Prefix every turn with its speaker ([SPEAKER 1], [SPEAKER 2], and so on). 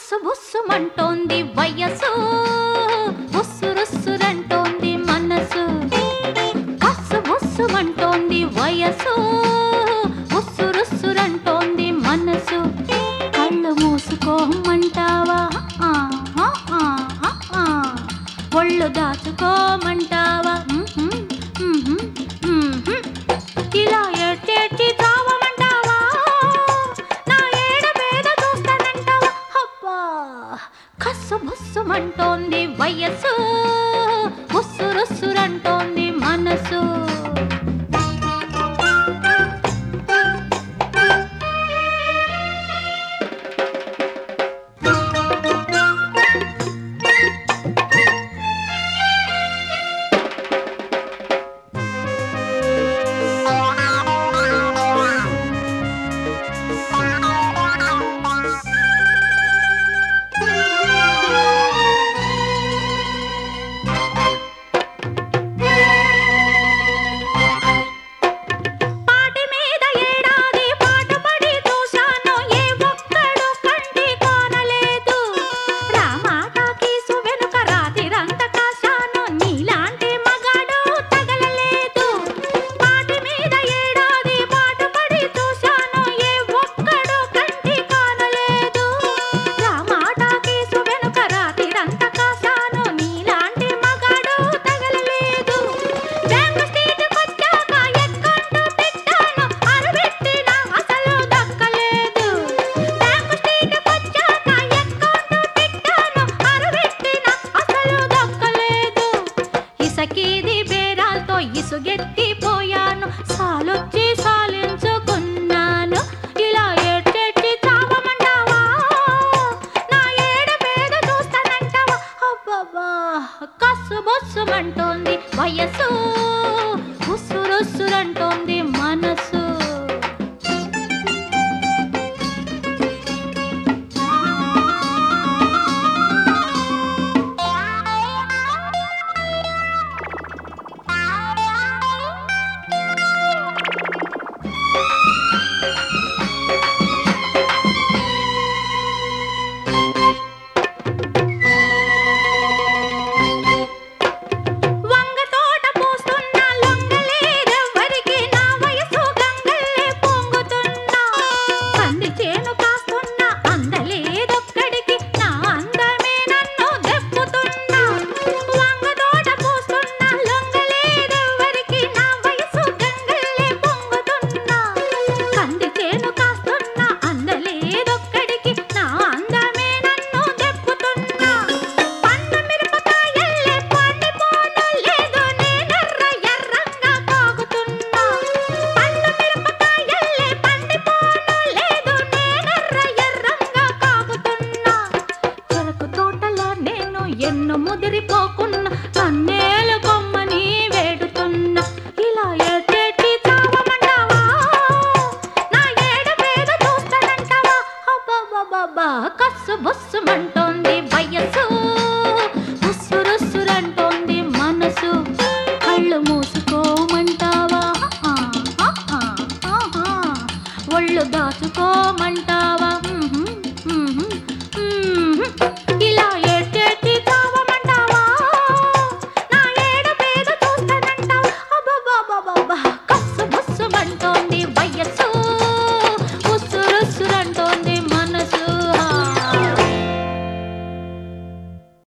[SPEAKER 1] కస్సు బుస్సుమంటోంది వయసు బుస్సురుస్సురంటోంది మనసు కస్సు బుస్సుమంటోంది వయసు బుస్సురుస్సురంటోంది మనసు కళ్ళు మూసుకోమంటావా ఆ, ఆ, ఆ, ఆ, ఆ. ఒళ్ళు దాచుకోమంటావా మ్హూ, మ్హూ, మ్హూ. ఇలా ఏడ్చేడ్చి చావమంటావా నా ఏడ మీద చూస్తానంటావా అబ్బా కస్సు బుస్సుమంటోంది వయస్సు బుస్సురుస్సురంటోంది మనసు పాటి మీద ఏడాది పాటుపడి చూశాను ఏ ఒక్కడు కంటి కోనలేదు రామాటాకీసు వెనుక రాతిరంత కాశాను నీలాంటి మగాడు తగలలేదు పాటి మీద ఏడాది పాటుపడి చూశాను ఏ ఒక్కడు కంటి కోనలేదు రామాటాకీసు వెనుక రాతిరంత కాశాను నీలాంటి మగాడు తగలలేదు బ్యాంకు స్టేట్కొచ్చాక ఎక్కంటూ పెట్టాను అరబెట్టిన అసలు దక్కలేదు బ్యాంకు స్టేట్కొచ్చాక ఎక్కంటూ పెట్టాను అరబెట్టిన అసలు దక్కలేదు ఇసకేది బేరాలతో ఇసుగెత్తిపోయాను సాలొచ్చి సాలించుకున్నాను ఇలా ఏడ్చేటి చావమంటావా నా ఏడ మీద చూస్తానంటావా అబ్బబ్బా కస్సు బొస్సుమంటోంది వయసు ఉస్సురుస్సురంటోంది మనసు వంగ తోట పూస్తున్నా లొంగలేదెవ్వరికి నా వయసు గంగల్లే పొంగుతున్నా కంది చేను కాస్తున్నా అందలేదొక్కడికి నా అందమే నన్ను దెప్పుతున్నా వంగ తోట పూస్తున్నా లొంగలేదెవ్వరికి నా వయసు గంగల్లే పొంగుతున్నా కంది చేను కాస్తున్నా అందలేదొక్కడికి నా అందమే నన్ను దెప్పుతున్నా పండు మిరపకాయల్లే పండిపోను లేదు నేనెర్ర ఎర్రంగా తాగుతున్నా పండు మిరపకాయల్లే పండిపోను లేదు నేనెర్ర ఎర్రంగా తాగుతున్నా చెరకు తోటలో నేను ఎన్ను ముదిరిపోకున్నా కన్నేలు కొమ్మని వేడుతున్నా ఇలా ఏటేటి చావమంటావా నా ఏడ మీద చూస్తానంటావా అబ్బబ్బబ్బబ్బా కస్సు బుస్సుమంటోంది వయస్సు ఉస్సురుస్సురంటోంది మనసు కళ్ళు మూసుకోమంటావా ఆ, ఆ, ఆ, ఆ. ఒళ్ళు దాచుకోమంటావా